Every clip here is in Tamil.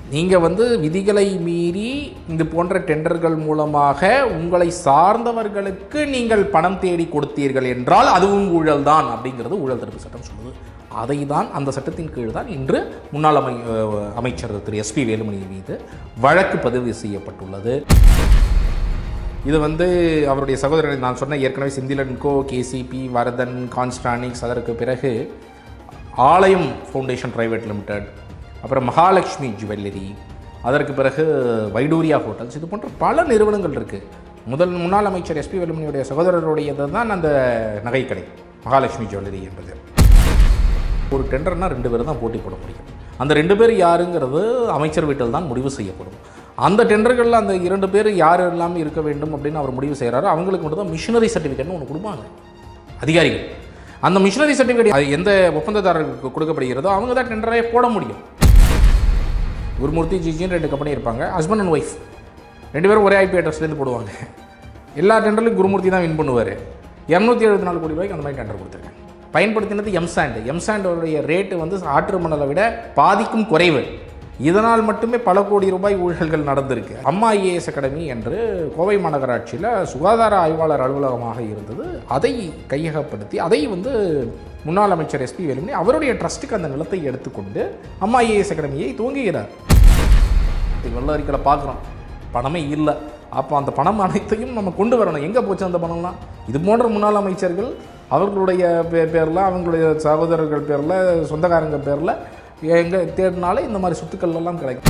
நீங்கள் வந்து விதிகளை மீறி இது போன்ற டெண்டர்கள் மூலமாக உங்களை சார்ந்தவர்களுக்கு நீங்கள் பணம் தேடி கொடுத்தீர்கள் என்றால் அதுவும் ஊழல் தான் அப்படிங்கிறது ஊழல் தடுப்பு சட்டம் சொல்லுது அதை தான் அந்த சட்டத்தின் கீழ் தான் இன்று முன்னாள் அமை அஹ் அமைச்சர் திரு எஸ்பி வேலுமணி மீது வழக்கு பதிவு செய்யப்பட்டுள்ளது இது வந்து அவருடைய சகோதரர் நான் சொன்ன ஏற்கனவே செந்திலன்கோ கேசிபி வரதன் கான்ஸ்டானிக்ஸ் அதற்கு பிறகு ஆலயம் ஃபவுண்டேஷன் பிரைவேட் லிமிடெட் அப்புறம் மகாலட்சுமி ஜுவல்லரி அதற்கு பிறகு வைடூரியா ஹோட்டல்ஸ் இது போன்ற பல நிறுவனங்கள் இருக்குது முதல் முன்னாள் அமைச்சர் எஸ்பி வேலுமணியுடைய சகோதரருடையது தான் அந்த நகைக்கடை மகாலட்சுமி ஜுவல்லரி என்பது ஒரு டெண்டர்னா ரெண்டு பேர் தான் போட்டி போட முடியும் அந்த ரெண்டு பேர் யாருங்கிறது அமைச்சர் வீட்டில் தான் முடிவு செய்யப்படும் அந்த டெண்டர்களில் அந்த இரண்டு பேர் யார் எல்லாம் இருக்க வேண்டும் அப்படின்னு அவர் முடிவு செய்கிறாரோ அவங்களுக்கு மட்டும் தான் மிஷினரி சர்டிஃபிகேட்னு ஒன்று கொடுப்பாங்க அதிகாரிகள் அந்த மிஷினரி சர்டிஃபிகேட் எந்த ஒப்பந்ததாரருக்கு கொடுக்கப்படுகிறதோ அவங்க தான் டெண்டரே போட முடியும் குருமூர்த்தி ஜிஜின்னு ரெண்டு கம்பெனி இருப்பாங்க ஹஸ்பண்ட் அண்ட் ஒய்ஃப் ரெண்டு பேரும் ஒரே ஐபி அட்ரஸ்லேருந்து போடுவாங்க எல்லா டெண்டர்லையும் குருமூர்த்தி தான் வின் பண்ணுவார் இரநூத்தி எழுபத்தி நாலு கோடி ரூபாய்க்கு அந்த மாதிரி டெண்டர் கொடுத்துருக்கேன் பயன்படுத்தினது எம்சாண்ட் எம்சாண்டோடைய ரேட்டு வந்து ஆற்று மணலை விட பாதிக்கும் குறைவு இதனால் மட்டுமே பல கோடி ரூபாய் ஊழல்கள் நடந்திருக்கு அம்மா ஐஏஎஸ் அகாடமி என்று கோவை மாநகராட்சியில் சுகாதார ஆய்வாளர் அலுவலகமாக இருந்தது அதை கையகப்படுத்தி அதை வந்து முன்னாள் அமைச்சர் எஸ்பி வேலுமணி அவருடைய ட்ரஸ்ட்டுக்கு அந்த நிலத்தை எடுத்துக்கொண்டு அம்மா ஐஏஎஸ் அகாடமியை துவங்குகிறார் வெள்ள அறிக்கையில பார்க்குறோம் பணமே இல்லை அப்போ அந்த பணம் அனைத்தையும் நம்ம கொண்டு வரணும் எங்கே போச்சு அந்த பணம்லாம் இது போன்ற முன்னாள் அமைச்சர்கள் அவர்களுடைய பே பேரில் அவங்களுடைய சகோதரர்கள் பேரில் சொந்தக்காரங்க பேரில் எங்கே தேடினாலே இந்த மாதிரி சொத்துக்கள் எல்லாம் கிடைக்கும்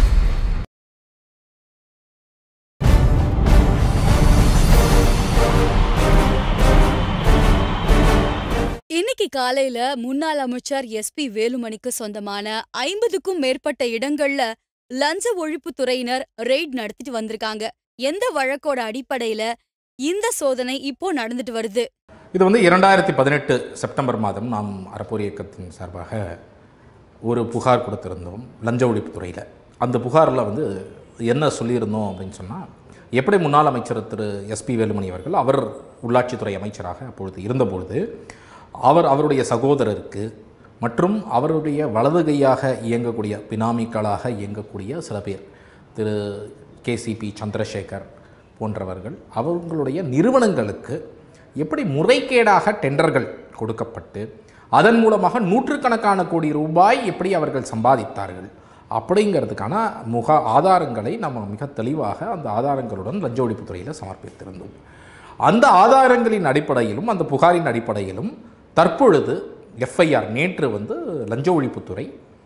இன்னைக்கு காலையில முன்னாள் அமைச்சர் எஸ்பி வேலுமணிக்கு சொந்தமான ஐம்பதுக்கும் மேற்பட்ட இடங்கள்ல லஞ்ச ஒழிப்பு துறையினர் ரெய்ட் நடத்திட்டு வந்திருக்காங்க எந்த வழக்கோட அடிப்படையில இந்த சோதனை இப்போ நடந்துட்டு வருது இது வந்து இரண்டாயிரத்தி பதினெட்டு செப்டம்பர் மாதம் நாம் அறப்போர் இயக்கத்தின் சார்பாக ஒரு புகார் கொடுத்திருந்தோம் லஞ்ச ஒழிப்புத்துறையில் அந்த புகாரில் வந்து என்ன சொல்லியிருந்தோம் அப்படின்னு சொன்னால் எப்படி முன்னாள் அமைச்சர் திரு எஸ்பி வேலுமணி அவர்கள் அவர் உள்ளாட்சித்துறை அமைச்சராக அப்பொழுது இருந்தபொழுது அவர் அவருடைய சகோதரருக்கு மற்றும் அவருடைய வலது கையாக இயங்கக்கூடிய பினாமிக்களாக இயங்கக்கூடிய சில பேர் திரு கேசிபி சந்திரசேகர் போன்றவர்கள் அவர்களுடைய நிறுவனங்களுக்கு எப்படி முறைகேடாக டெண்டர்கள் கொடுக்கப்பட்டு அதன் மூலமாக நூற்றுக்கணக்கான கோடி ரூபாய் எப்படி அவர்கள் சம்பாதித்தார்கள் அப்படிங்கிறதுக்கான முக ஆதாரங்களை நம்ம மிக தெளிவாக அந்த ஆதாரங்களுடன் லஞ்ச ஒழிப்புத்துறையில் சமர்ப்பித்திருந்தோம் அந்த ஆதாரங்களின் அடிப்படையிலும் அந்த புகாரின் அடிப்படையிலும் தற்பொழுது எஃப்ஐஆர் நேற்று வந்து லஞ்ச ஒழிப்புத்துறை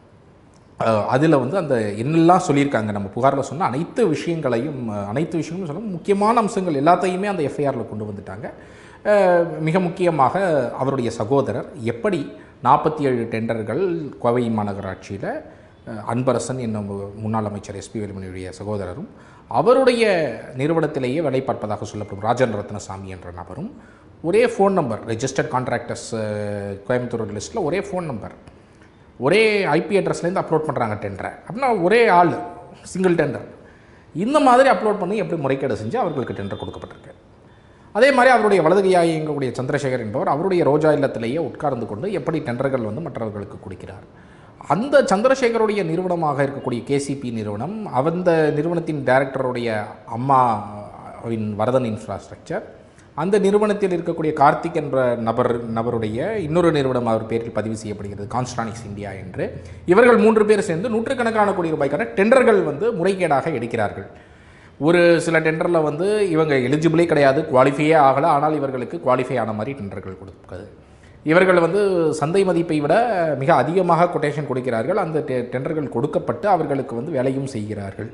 அதில் வந்து அந்த என்னெல்லாம் சொல்லியிருக்காங்க நம்ம புகாரில் சொன்ன அனைத்து விஷயங்களையும் அஹ், அனைத்து விஷயங்களும் சொல்ல முக்கியமான அம்சங்கள் எல்லாத்தையுமே அந்த எஃப்ஐஆரில் கொண்டு வந்துட்டாங்க அஹ், மிக முக்கியமாக அவருடைய சகோதரர் எப்படி நாற்பத்தி ஏழு டெண்டர்கள் கோவை மாநகராட்சியில் அஹ், அன்பரசன் என்னும் முன்னாள் அமைச்சர் எஸ்பி வேலுமணியுடைய சகோதரரும் அவருடைய நிறுவனத்திலேயே வேலை பார்ப்பதாக சொல்லப்படும் ராஜன் ரத்னசாமி என்ற நபரும் ஒரே phone number registered contractors Coimbatore லிஸ்ட்டில் ஒரே ஃபோன் நம்பர் ஒரே ஐபி அட்ரஸ்லேருந்து அப்லோட் பண்ணுறாங்க டெண்டரை அப்படின்னா ஒரே ஆள் சிங்கிள் டெண்டர் இந்த மாதிரி அப்லோட் பண்ணி எப்படி முறைகேடு செஞ்சு அவர்களுக்கு டெண்டர் கொடுக்கப்பட்டிருக்கு அதே மாதிரி அவருடைய வலதுகையாக இயங்கக்கூடிய சந்திரசேகர் என்பவர் அவருடைய ரோஜா இல்லத்திலேயே உட்கார்ந்து கொண்டு எப்படி டெண்டர்கள் வந்து மற்றவர்களுக்கு கொடுக்கிறார் அந்த சந்திரசேகருடைய நிறுவனமாக இருக்கக்கூடிய கேசிபி நிறுவனம் அந்த நிறுவனத்தின் டைரக்டருடைய அம்மாவின் வரதன் இன்ஃப்ராஸ்ட்ரக்சர் அந்த நிறுவனத்தில் இருக்கக்கூடிய கார்த்திக் என்ற நபர் நபருடைய இன்னொரு நிறுவனம் அவர் பேரில் பதிவு செய்யப்படுகிறது கான்ஸ்டானிக்ஸ் இந்தியா என்று இவர்கள் மூன்று பேர் சேர்ந்து நூற்றுக்கணக்கான கோடி ரூபாய்க்கான டெண்டர்கள் வந்து முறைகேடாக எடுக்கிறார்கள் ஒரு சில டெண்டரில் வந்து இவங்க எலிஜிபிளே கிடையாது குவாலிஃபையே ஆகலை ஆனால் இவர்களுக்கு குவாலிஃபை ஆன மாதிரி டெண்டர்கள் கொடுக்குது இவர்கள் வந்து சந்தை மதிப்பை விட மிக அதிகமாக கொட்டேஷன் கொடுக்கிறார்கள் அந்த டெ- டெண்டர்கள் கொடுக்கப்பட்டு அவர்களுக்கு வந்து வேலையும் செய்கிறார்கள்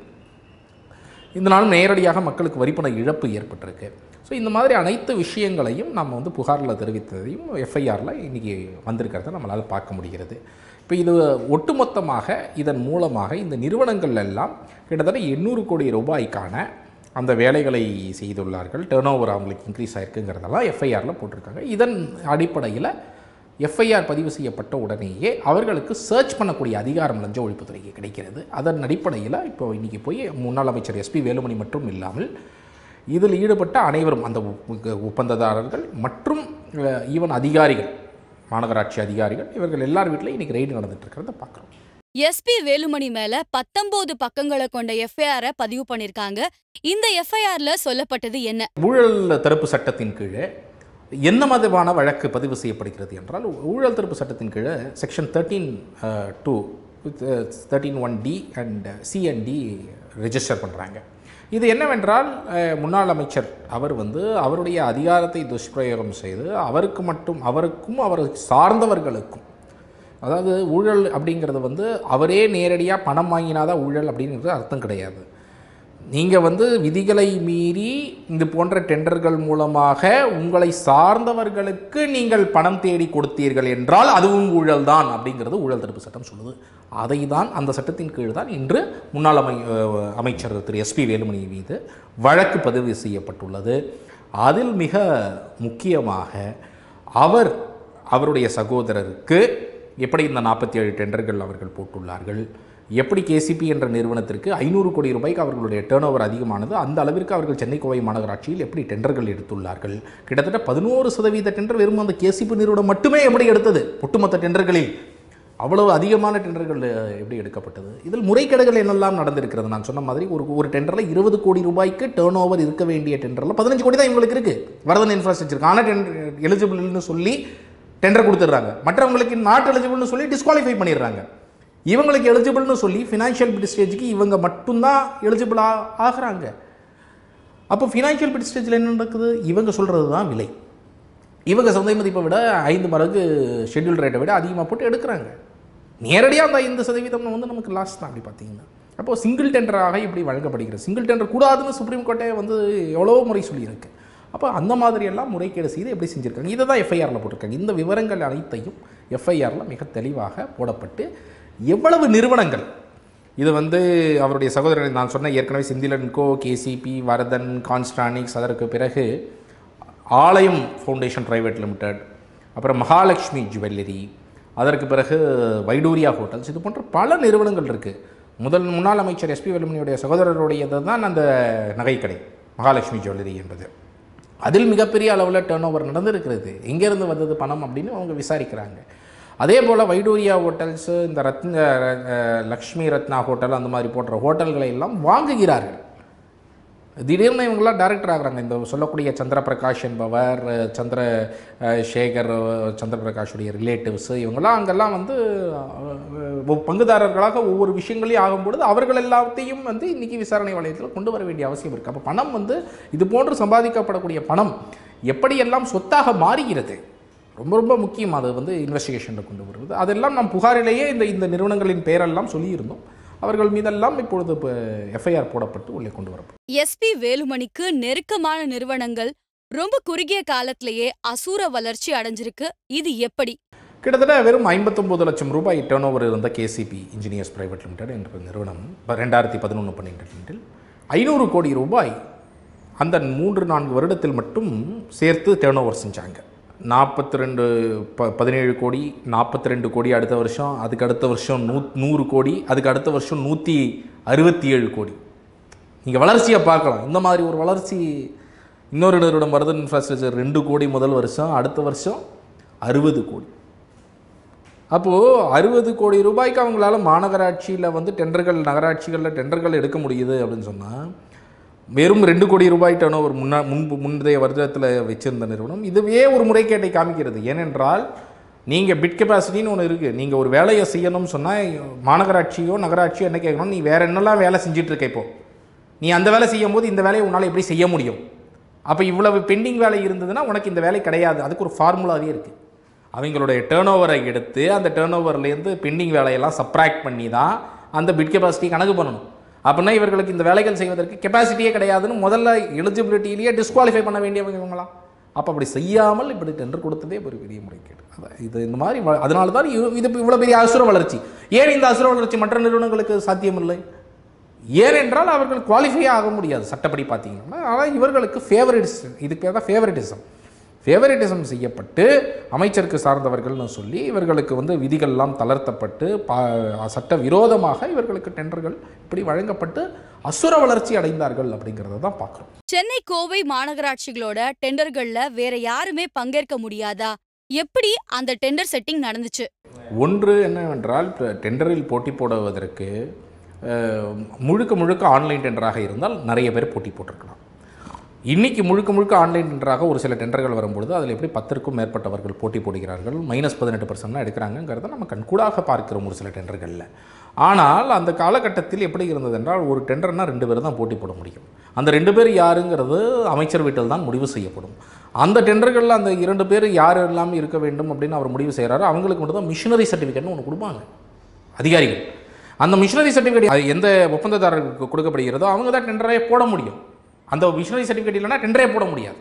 இதனால் நேரடியாக மக்களுக்கு வரிப்பண இழப்பு ஏற்பட்டிருக்கு ஸோ இந்த மாதிரி அனைத்து விஷயங்களையும் நம்ம வந்து புகாரில் தெரிவித்ததையும் எஃப்ஐஆரில் இன்றைக்கி வந்திருக்கிறத நம்மளால் பார்க்க முடிகிறது இப்போ இது ஒட்டுமொத்தமாக இதன் மூலமாக இந்த நிறுவனங்கள் எல்லாம் கிட்டத்தட்ட எண்ணூறு கோடி ரூபாய்க்கான அந்த வேலைகளை செய்துள்ளார்கள் டேர்ன் ஓவர் அவங்களுக்கு இன்க்ரீஸ் ஆயிருக்குங்கிறதெல்லாம் எஃப்ஐஆரில் போட்டிருக்காங்க இதன் அடிப்படையில் எஃப்ஐஆர் பதிவு செய்யப்பட்ட உடனேயே அவர்களுக்கு சர்ச் பண்ணக்கூடிய அதிகாரம் லஞ்ச ஒழிப்புத்துறைக்கு கிடைக்கிறது அதன் அடிப்படையில் இப்போ இன்றைக்கி போய் முன்னாள் அமைச்சர் எஸ்பி வேலுமணி மட்டும் இல்லாமல் இதில் ஈடுபட்ட அனைவரும் அந்த ஒப்ப- ஒப்பந்ததாரர்கள் மற்றும் ஈவன் அதிகாரிகள் மாநகராட்சி அதிகாரிகள் இவர்கள் எல்லார் வீட்லையும் இன்றைக்கி ரெய்டு நடந்துட்டு இருக்கிறத பார்க்குறோம் எஸ்பி வேலுமணி மேல பத்தொன்பது பக்கங்களை கொண்ட எஃப்ஐஆர பதிவு பண்ணிருக்காங்க இந்த எஃப்ஐஆர்ல சொல்லப்பட்டது என்ன ஊழல் தடுப்பு சட்டத்தின் கீழே என்ன மதமான வழக்கு பதிவு செய்யப்படுகிறது என்றால் ஊழல் தடுப்பு சட்டத்தின் கீழே section thirteen two thirteen one D and சிஎன்டி ரெஜிஸ்டர் பண்ணுறாங்க இது என்னவென்றால் அஹ், முன்னாள் அமைச்சர் அவர் வந்து அவருடைய அதிகாரத்தை துஷ்பிரயோகம் செய்து அவருக்கு மட்டும் அவருக்கும் அவர் சார்ந்தவர்களுக்கும் அதாவது ஊழல் அப்படிங்கிறது வந்து அவரே நேரடியாக பணம் வாங்கினாதான் ஊழல் அப்படிங்கிறது அர்த்தம் கிடையாது நீங்கள் வந்து விதிகளை மீறி இது போன்ற டெண்டர்கள் மூலமாக உங்களை சார்ந்தவர்களுக்கு நீங்கள் பணம் தேடி கொடுத்தீர்கள் என்றால் அதுவும் ஊழல் தான் அப்படிங்கிறது ஊழல் தடுப்பு சட்டம் சொல்லுது அதை தான் அந்த சட்டத்தின் கீழ் தான் இன்று முன்னாள் அமை அஹ் அமைச்சர் திரு எஸ்பி வேலுமணி மீது வழக்கு பதிவு செய்யப்பட்டுள்ளது அதில் மிக முக்கியமாக அவர் அவருடைய சகோதரருக்கு எப்படி இந்த நாற்பத்தி ஏழு டெண்டர்கள் அவர்கள் போட்டுள்ளார்கள் எப்படி கேசிபி என்ற நிறுவனத்திற்கு ஐநூறு கோடி ரூபாய்க்கு அவர்களுடைய டேர்ன் ஓவர் அதிகமானது அந்த அளவிற்கு அவர்கள் சென்னை கோவை மாநகராட்சியில் எப்படி டெண்டர்கள் எடுத்துள்ளார்கள் கிட்டத்தட்ட பதினோரு சதவீத டெண்டர் வெறும் அந்த கேசிபி நிறுவனம் மட்டுமே எப்படி எடுத்தது ஒட்டுமொத்த டெண்டர்களில் அவ்வளவு அதிகமான டெண்டர்கள் அஹ், எப்படி எடுக்கப்பட்டது இதில் முறைகேடுகள் என்னெல்லாம் நடந்திருக்கிறது நான் சொன்ன மாதிரி ஒரு ஒரு டெண்டரில் இருபது கோடி ரூபாய்க்கு டேர்ன் ஓவர் இருக்க வேண்டிய டெண்டரில் பதினஞ்சு கோடி தான் இவங்களுக்கு இருக்குது வரதன் இன்ஃப்ராஸ்ட்ரக்சர் ஆனால் டெண்டர் எலிஜிபிள்னு சொல்லி டெண்டர் கொடுத்துட்றாங்க மற்றவங்களுக்கு நாட் எலிஜிபிள்னு சொல்லி டிஸ்குவாலிஃபை பண்ணிடுறாங்க இவங்களுக்கு எலிஜிபிள்னு சொல்லி ஃபினான்ஷியல் பிட் ஸ்டேஜுக்கு இவங்க மட்டும்தான் எலிஜிபிள் ஆகிறாங்க அப்போ ஃபினான்ஷியல் பிட் ஸ்டேஜில் என்ன நடக்குது இவங்க சொல்கிறது தான் விலை இவங்க சந்தை மதிப்பை விட ஐந்து மடங்கு ஷெட்யூல் ரேட்டை விட அதிகமாக போட்டு எடுக்கிறாங்க நேரடியாக அந்த ஐந்து சதவீதம் வந்து நமக்கு லாஸ் தான் அப்படி பார்த்தீங்கன்னா அப்போ சிங்கிள் டெண்டராக இப்படி வழங்கப்படுகிறது சிங்கிள் டெண்டர் கூடாதுன்னு சுப்ரீம் கோர்ட்டே வந்து எவ்வளவோ முறை சொல்லியிருக்கு அப்போ அந்த மாதிரி எல்லாம் முறைகேடு செய்து எப்படி செஞ்சுருக்காங்க இதை தான் எஃப்ஐஆரில் போட்டிருக்காங்க இந்த விவரங்கள் அனைத்தையும் எஃப்ஐஆரில் மிக தெளிவாக போடப்பட்டு எவ்வளவு நிறுவனங்கள் இது வந்து அவருடைய சகோதரர் நான் சொன்ன ஏற்கனவே செந்திலன்கோ கேசிபி வரதன் கான்ஸ்டானிக்ஸ் அதற்கு பிறகு ஆலயம் ஃபவுண்டேஷன் பிரைவேட் லிமிடெட் அப்புறம் மகாலட்சுமி ஜுவல்லரி அதற்கு பிறகு வைடூரியா ஹோட்டல்ஸ் இது போன்ற பல நிறுவனங்கள் இருக்குது முதல் முன்னாள் அமைச்சர் எஸ்பி வேலுமணியுடைய சகோதரருடையது தான் அந்த நகைக்கடை மகாலட்சுமி ஜுவல்லரி என்பது அதில் மிகப்பெரிய அளவில் டேர்ன் ஓவர் நடந்திருக்கிறது எங்கேருந்து வந்தது பணம் அப்படின்னு அவங்க விசாரிக்கிறாங்க அதே போல் வைடூரியா ஹோட்டல்ஸு இந்த ரத்ன அஹ், லக்ஷ்மி ரத்னா ஹோட்டல் அந்த மாதிரி போன்ற ஹோட்டல்களை எல்லாம் வாங்குகிறார்கள் திடீர்னு இவங்களாம் டைரக்டர் ஆகுறாங்க இந்த சொல்லக்கூடிய சந்திரபிரகாஷ் என்பவர் அஹ், சந்திர அஹ், சேகர் அஹ், சந்திரபிரகாஷுடைய ரிலேட்டிவ்ஸ் இவங்கெல்லாம் அங்கெல்லாம் வந்து அஹ், பங்குதாரர்களாக ஒவ்வொரு விஷயங்களையும் ஆகும்பொழுது அவர்கள் எல்லாத்தையும் வந்து இன்னைக்கு விசாரணை வளையத்தில் கொண்டு வர வேண்டிய அவசியம் இருக்குது அப்போ பணம் வந்து இது போன்று சம்பாதிக்கப்படக்கூடிய பணம் எப்படியெல்லாம் சொத்தாக மாறுகிறது ரொம்ப ரொம்ப முக்கியம் அது வந்து இன்வெஸ்டிகேஷனில் கொண்டு வருவது அதெல்லாம் நாம் புகாரிலேயே இந்த இந்த நிறுவனங்களின் பெயரெல்லாம் சொல்லியிருந்தோம் அவர்கள் மீதெல்லாம் இப்பொழுது இப்போ எஃப்ஐஆர் போடப்பட்டு உள்ளே கொண்டு வரப்படும் எஸ்பி வேலுமணிக்கு நெருக்கமான நிறுவனங்கள் ரொம்ப குறுகிய காலத்திலேயே அசூர வளர்ச்சி அடைஞ்சிருக்கு இது எப்படி கிட்டத்தட்ட வெறும் ஐம்பத்தொம்பது லட்சம் ரூபாய் டேர்ன் ஓவர் இருந்த கேசிபி இன்ஜினியர்ஸ் பிரைவேட் லிமிடெட் என்ற நிறுவனம் இப்போ ரெண்டாயிரத்தி பதினொன்று பன்னிரெண்டில் ஐநூறு கோடி ரூபாய் அந்த மூன்று நான்கு வருடத்தில் மட்டும் சேர்த்து டேர்ன் ஓவர் செஞ்சாங்க நாற்பத்தி ரெண்டு ப பதினேழு கோடி நாற்பத்தி ரெண்டு கோடி அடுத்த வருஷம் அதுக்கு அடுத்த வருஷம் நூ நூறு கோடி அதுக்கு அடுத்த வருஷம் நூற்றி அறுபத்தி ஏழு கோடி நீங்கள் வளர்ச்சியை பார்க்கலாம் இந்த மாதிரி ஒரு வளர்ச்சி இன்னொரு நிறுவனம் வரதன் இன்ஃப்ராஸ்ட்ரக்சர் ரெண்டு கோடி முதல் வருஷம் அடுத்த வருஷம் அறுபது கோடி அப்போது அறுபது கோடி ரூபாய்க்கு அவங்களால மாநகராட்சியில் வந்து டெண்டர்கள் நகராட்சிகளில் டெண்டர்கள் எடுக்க முடியுது அப்படின்னு சொன்னால் வெறும் ரெண்டு கோடி ரூபாய் டர்ன் ஒரு முன்னா முன்பு முந்தைய வருடத்தில் வச்சிருந்த நிறுவனம் இதுவே ஒரு முறைகேட்டை காமிக்கிறது ஏனென்றால் நீங்கள் பிட் கெப்பாசிட்டின்னு ஒன்று இருக்குது நீங்கள் ஒரு வேலையை செய்யணும்னு சொன்னால் மாநகராட்சியோ நகராட்சியோ என்ன கேட்கணும் நீ வேறு என்னெல்லாம் வேலை செஞ்சுட்டு இருக்க இப்போ நீ அந்த வேலை செய்யும் போது இந்த வேலையை உன்னால் எப்படி செய்ய முடியும் அப்போ இவ்வளவு பெண்டிங் வேலை இருந்ததுன்னா உனக்கு இந்த வேலை கிடையாது அதுக்கு ஒரு ஃபார்முலாவே இருக்குது அவங்களுடைய டேர்ன் ஓவரை எடுத்து அந்த டேர்ன் ஓவர்லேருந்து பெண்டிங் வேலையெல்லாம் சப்ராக்ட் பண்ணி தான் அந்த பிட் கெப்பாசிட்டி கணக்கு பண்ணணும் அப்படின்னா இவர்களுக்கு இந்த வேலைகள் செய்வதற்கு கெப்பாசிட்டியே கிடையாதுன்னு முதல்ல எலிஜிபிலிட்டியிலேயே டிஸ்குவாலிஃபை பண்ண வேண்டியவங்க இவங்களாம் அப்போ அப்படி செய்யாமல் இப்படி டெண்டர் கொடுத்ததே ஒரு பெரிய முறைகேடு அதான் இது இந்த மாதிரி வ- அதனால தான் இவ்- இது இவ்வளோ பெரிய அசுர வளர்ச்சி ஏன் இந்த அசுர வளர்ச்சி மற்ற நிறுவனங்களுக்கு சாத்தியமில்லை ஏனென்றால் அவர்கள் குவாலிஃபை ஆக முடியாது சட்டப்படி பார்த்தீங்கன்னா ஆனால் இவர்களுக்கு ஃபேவரட்டிசம் இதுக்கு பேர் தான் ஃபேவரட்டிசம் ஃபேவரட்டிசம் செய்யப்பட்டு அமைச்சருக்கு சார்ந்தவர்கள்னு சொல்லி இவர்களுக்கு வந்து விதிகள்லாம் தளர்த்தப்பட்டு பா சட்ட விரோதமாக இவர்களுக்கு டெண்டர்கள் இப்படி வழங்கப்பட்டு அசுர வளர்ச்சி அடைந்தார்கள் அப்படிங்கிறத தான் பார்க்குறோம் சென்னை கோவை மாநகராட்சிகளோட டெண்டர்கள்ல வேற யாருமே பங்கேற்க முடியாதா எப்படி அந்த டெண்டர் செட்டிங் நடந்துச்சு ஒன்று என்னவென்றால் இப்ப டெண்டரில் போட்டி போடுவதற்கு அஹ், முழுக்க முழுக்க ஆன்லைன் டெண்டராக இருந்தால் நிறைய பேர் போட்டி போட்டிருக்கலாம் இன்னைக்கு முழுக்க முழுக்க ஆன்லைன் டெண்டராக ஒரு சில டெண்டர்கள் வரும்பொழுது அதில் எப்படி பத்திற்கும் மேற்பட்டவர்கள் போட்டி போடுகிறார்கள் மைனஸ் பதினெட்டு பர்சன்ட்லாம் எடுக்கிறாங்கங்கிறத நம்ம கண்கூடாக பார்க்கிறோம் ஒரு சில டெண்டர்களில் ஆனால் அந்த காலகட்டத்தில் எப்படி இருந்தது என்றால் ஒரு டெண்டர்னா ரெண்டு பேர் தான் போட்டி போட முடியும் அந்த ரெண்டு பேர் யாருங்கிறது அமைச்சர் வீட்டில் தான் முடிவு செய்யப்படும் அந்த டெண்டர்களில் அந்த இரண்டு பேர் யார் எல்லாம் இருக்க வேண்டும் அப்படின்னு அவர் முடிவு செய்கிறாரோ அவங்களுக்கு மட்டும் தான் மிஷினரி சர்டிஃபிகேட்னு ஒன்று கொடுப்பாங்க அதிகாரிகள் அந்த மிஷினரி சர்டிஃபிகேட் எந்த ஒப்பந்ததாரருக்கு கொடுக்கப்படுகிறதோ அவங்க தான் டெண்டரே போட முடியும் அந்த மிஷினரி சர்டிஃபிகேட் இல்லைன்னா டெண்டரே போட முடியாது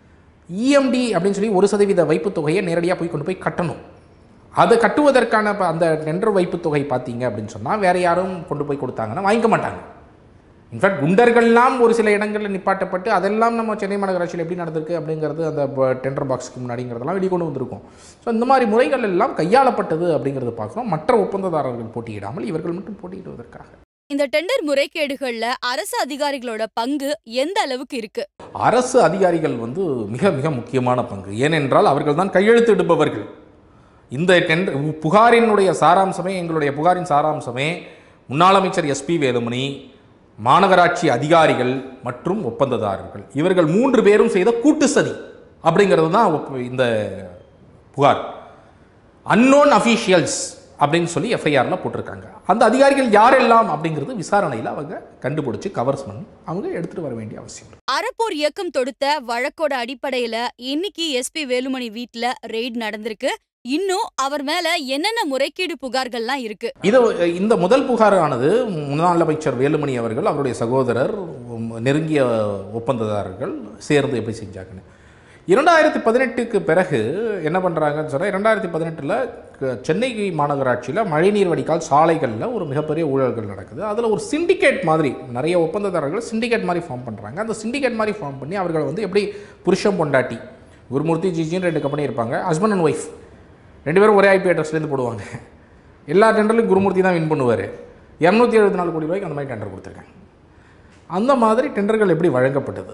இஎம்டி அப்படின்னு சொல்லி ஒரு சதவீத வைப்புத் தொகையை நேரடியாக போய் கொண்டு போய் கட்டணும் அதை கட்டுவதற்கான ப- அந்த டெண்டர் வைப்புத் தொகை பார்த்தீங்க அப்படின்னு சொன்னால் வேறு யாரும் கொண்டு போய் கொடுத்தாங்கன்னா வாங்கிக்க மாட்டாங்க இன்ஃபேக்ட் குண்டர்கள்லாம் ஒரு சில இடங்களில் நிப்பாட்டப்பட்டு அதெல்லாம் நம்ம சென்னை மாநகராட்சியில் எப்படி நடந்திருக்கு அப்படிங்கிறது அந்த டெண்டர் பாக்ஸ்க்கு முன்னாடிங்கிறதெல்லாம் வெளிக்கொண்டு வந்திருக்கும் ஸோ இந்த மாதிரி முறைகள் எல்லாம் கையாளப்பட்டது அப்படிங்கிறத பார்க்குறோம் மற்ற ஒப்பந்ததாரர்கள் போட்டியிடாமல் இவர்கள் மட்டும் போட்டியிடுவதற்காக இந்த டெண்டர் முறைகேடுகள்ல அரசு அதிகாரிகளோட பங்கு எந்த அளவுக்கு இருக்கு அரசு அதிகாரிகள் வந்து மிக மிக முக்கியமான பங்கு ஏனென்றால் அவர்கள் தான் கையெழுத்திடுபவர்கள் இந்த டெண்டர் புகாரினுடைய சாராம்சமே எங்களுடைய புகாரின் சாராம்சமே முன்னாள் அமைச்சர் எஸ்பி வேலுமணி மாநகராட்சி அதிகாரிகள் மற்றும் ஒப்பந்ததாரர்கள் இவர்கள் மூன்று பேரும் செய்த கூட்டு சதி அப்படிங்கிறது தான் ஒப்ப- இந்த புகார் அன்னோன் அஃபீஷியல்ஸ் அப்படின்னு சொல்லி எஃப்ஐஆரில் போட்டிருக்காங்க அந்த அதிகாரிகள் யாரெல்லாம் அப்படிங்கிறது விசாரணையில் அவங்க கண்டுபிடிச்சி கவர்ஸ் பண்ணி அவங்க எடுத்துகிட்டு வர வேண்டிய அவசியம் இருக்கு. அறப்போர் இயக்கம் தொடுத்த வழக்கோட அடிப்படையில இன்னைக்கு எஸ்பி வேலுமணி வீட்ல ரெய்ட் நடந்திருக்கு இன்னும் அவர் மேல என்னென்ன முறைகேடு புகார்கள்லாம் இருக்கு இது இந்த முதல் புகாரானது முன்னாள் அமைச்சர் வேலுமணி அவர்கள் அவருடைய சகோதரர் உம், நெருங்கிய ஒப்பந்ததாரர்கள் சேர்ந்து எப்படி செஞ்சாங்கன்னு இரண்டாயிரத்தி பதினெட்டுக்கு பிறகு என்ன பண்ணுறாங்கன்னு சொன்னால் இரண்டாயிரத்தி பதினெட்டில் சென்னை மாநகராட்சியில் மழைநீர் வடிகால் சாலைகளில் ஒரு மிகப்பெரிய ஊழல்கள் நடக்குது அதில் ஒரு சிண்டிகேட் மாதிரி நிறைய ஒப்பந்ததாரர்கள் சிண்டிகேட் மாதிரி ஃபார்ம் பண்ணுறாங்க அந்த சிண்டிகேட் மாதிரி ஃபார்ம் பண்ணி அவர்கள் வந்து எப்படி புருஷம் பொண்டாட்டி குருமூர்த்தி ஜிஜின்னு ரெண்டு கம்பெனி இருப்பாங்க ஹஸ்பண்ட் அண்ட் ஒய்ஃப் ரெண்டு பேரும் ஒரே ஐபி அட்ரஸ்லேருந்து போடுவாங்க எல்லா டெண்டர்லையும் குருமூர்த்தி தான் வின் பண்ணுவார் இரநூத்தி எழுபத்தி நாலு கோடி ரூபாய்க்கு அந்த மாதிரி டெண்டர் கொடுத்துருக்காங்க அந்த மாதிரி டெண்டர்கள் எப்படி வழங்கப்பட்டது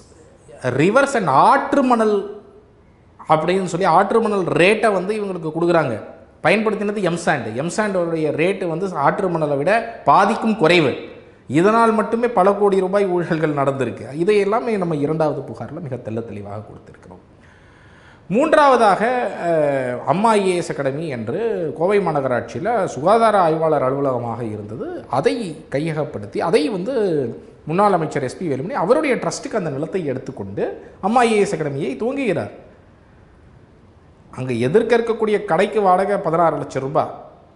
ரிவர்ஸ் அண்ட் ஆற்று மணல் அப்படின்னு சொல்லி ஆற்று மணல் ரேட்டை வந்து இவங்களுக்கு கொடுக்குறாங்க பயன்படுத்தினது எம்சாண்ட் எம்சாண்டோடைய ரேட்டு வந்து ஆற்று மணலை விட பாதிக்கும் குறைவு இதனால் மட்டுமே பல கோடி ரூபாய் ஊழல்கள் நடந்திருக்கு இதை எல்லாமே நம்ம இரண்டாவது புகாரில் மிக தெள்ள தெளிவாக கொடுத்திருக்கிறோம் மூன்றாவதாக அஹ், அம்மா ஐஏஎஸ் அகாடமி என்று கோவை மாநகராட்சியில் சுகாதார ஆய்வாளர் அலுவலகமாக இருந்தது அதை கையகப்படுத்தி அதை வந்து முன்னாள் அமைச்சர் எஸ்பி வேலுமணி அவருடைய ட்ரஸ்ட்டுக்கு அந்த நிலத்தை எடுத்துக்கொண்டு அம்மா ஐஏஎஸ் அகாடமியை துவங்குகிறார் அங்கே எதிர்க்க இருக்கக்கூடிய கடைக்கு வாடகை பதினாறு லட்சம் ரூபாய்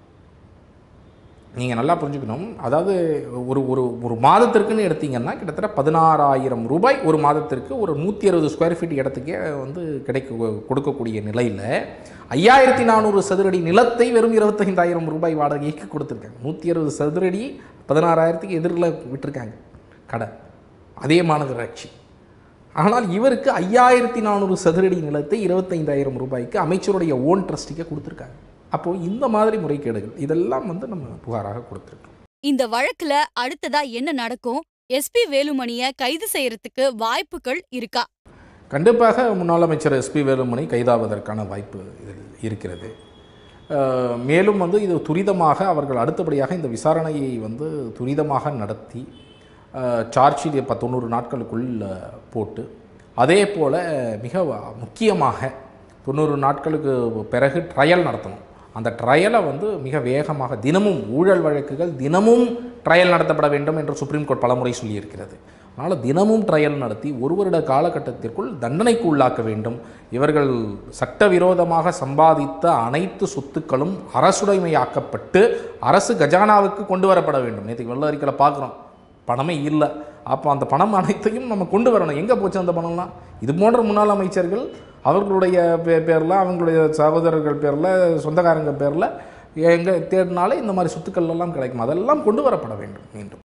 நீங்கள் நல்லா புரிஞ்சுக்கணும் அதாவது ஒரு ஒரு ஒரு மாதத்திற்குன்னு எடுத்தீங்கன்னா கிட்டத்தட்ட பதினாறாயிரம் ரூபாய் ஒரு மாதத்திற்கு ஒரு நூற்றி அறுபது ஸ்கொயர் ஃபீட் இடத்துக்கே வந்து கிடைக்க கொடுக்கக்கூடிய நிலையில் ஐயாயிரத்தி நானூறு சதுரடி நிலத்தை வெறும் இருபத்தைந்தாயிரம் ரூபாய் வாடகைக்கு கொடுத்துருக்காங்க நூற்றி அறுபது சதுரடி பதினாறாயிரத்துக்கு எதிரில் விட்டிருக்காங்க கடை அதே மாநகராட்சி ஆனால் இவருக்கு ஐயாயிரத்தி நானூறு சதுரடி நிலத்தை இருபத்தைந்தாயிரம் ரூபாய்க்கு அமைச்சருடைய ஓன் ட்ரஸ்ட்டுக்கே கொடுத்துருக்காங்க அப்போது இந்த மாதிரி முறைகேடுகள் இதெல்லாம் வந்து நம்ம புகாராக கொடுத்துருக்கோம் இந்த வழக்குல அடுத்ததா என்ன நடக்கும் எஸ்பி வேலுமணிய கைது செய்யறதுக்கு வாய்ப்புகள் இருக்கா கண்டிப்பாக முன்னாள் அமைச்சர் எஸ்பி வேலுமணி கைதாவதற்கான வாய்ப்பு இதில் இருக்கிறது அஹ், மேலும் வந்து இது துரிதமாக அவர்கள் அடுத்தபடியாக இந்த விசாரணையை வந்து துரிதமாக நடத்தி சார்ஜ் ஷீட் இப்போ தொண்ணூறு நாட்களுக்குள் அஹ், போட்டு அதே போல் மிக முக்கியமாக தொண்ணூறு நாட்களுக்கு பிறகு ட்ரையல் நடத்தணும் அந்த ட்ரையலை வந்து மிக வேகமாக தினமும் ஊழல் வழக்குகள் தினமும் ட்ரையல் நடத்தப்பட வேண்டும் என்று சுப்ரீம் கோர்ட் பலமுறை சொல்லியிருக்கிறது அதனால் தினமும் ட்ரையல் நடத்தி ஒரு வருட காலகட்டத்திற்குள் தண்டனைக்கு உள்ளாக்க வேண்டும் இவர்கள் சட்டவிரோதமாக சம்பாதித்த அனைத்து சொத்துக்களும் அரசுடைமையாக்கப்பட்டு அரசு கஜானாவுக்கு கொண்டு வரப்பட வேண்டும் நேற்று வெள்ள அறிக்கையில் பார்க்குறோம் பணமே இல்லை அப்போ அந்த பணம் அனைத்தையும் நம்ம கொண்டு வரணும் எங்கே போச்சு அந்த பணம்லாம் இது போன்ற முன்னாள் அமைச்சர்கள் அவர்களுடைய பே பேரில் அவங்களுடைய சகோதரர்கள் பேரில் சொந்தக்காரங்க பேரில் எங்கே தேடினாலே இந்த மாதிரி சொத்துக்கள் எல்லாம் கிடைக்கும் அதெல்லாம் கொண்டு வரப்பட வேண்டும் மீண்டும்